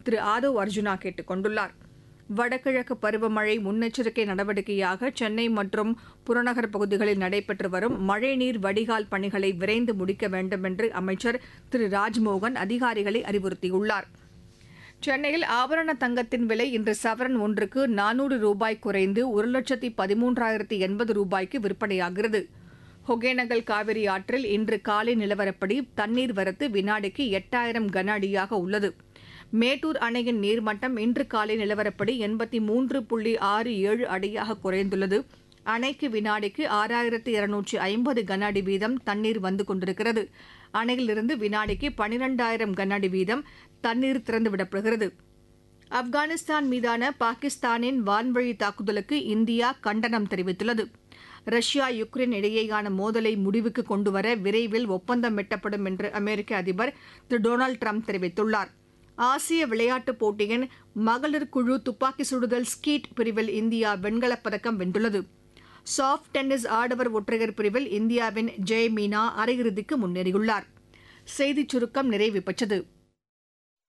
திரு ஆதவ் அர்ஜுனா கேட்டுக் கொண்டுள்ளார் வடகிழக்கு பருவமழை முன்னெச்சரிக்கை நடவடிக்கையாக சென்னை மற்றும் புறநகர் பகுதிகளில் நடைபெற்று வரும் மழைநீர் வடிகால் பணிகளை விரைந்து முடிக்க வேண்டும் என்று அமைச்சர் திரு ராஜ்மோகன் அதிகாரிகளை அறிவுறுத்தியுள்ளார் சென்னையில் ஆபரண தங்கத்தின் விலை இன்று சவரன் ஒன்றுக்கு நானூறு ரூபாய் குறைந்து ஒரு லட்சத்தி பதிமூன்றாயிரத்தி எண்பது ரூபாய்க்கு விற்பனையாகிறது ஒகேனக்கல் காவிரி ஆற்றில் இன்று காலை நிலவரப்படி தண்ணீர் வரத்து வினாடிக்கு எட்டாயிரம் கன அடியாக உள்ளது மேட்டூர் அணையின் நீர்மட்டம் இன்று காலை நிலவரப்படி எண்பத்தி மூன்று புள்ளி ஆறு ஏழு அடியாக குறைந்துள்ளது அணைக்கு வினாடிக்கு ஆறாயிரத்து இருநூற்றி ஐம்பது கன அடி வீதம் தண்ணீர் வந்து கொண்டிருக்கிறது அணையிலிருந்து வினாடிக்கு பனிரெண்டாயிரம் கன அடி வீதம் தண்ணீர் திறந்துவிடப்படுகிறது ஆப்கானிஸ்தான் மீதான பாகிஸ்தானின் வான்வழி தாக்குதலுக்கு இந்தியா கண்டனம் தெரிவித்துள்ளது ரஷ்யா யுக்ரைன் இடையேயான மோதலை முடிவுக்கு கொண்டுவர விரைவில் ஒப்பந்தம் எட்டப்படும் என்று அமெரிக்க அதிபர் திரு டொனால்டு ட்ரம்ப் தெரிவித்துள்ளார் ஆசிய விளையாட்டுப் போட்டியின் மகளிர் குழு துப்பாக்கி சுடுதல் ஸ்கீட் பிரிவில் இந்தியா வெண்கலப் பதக்கம் வென்றுள்ளது சாஃப்ட் டென்னிஸ் ஆடவர் ஒற்றையர் பிரிவில் இந்தியாவின் ஜெய் மீனா அரையிறுதிக்கு முன்னேறியுள்ளார் செய்திச் சுருக்கம் நிறைவு பெற்றது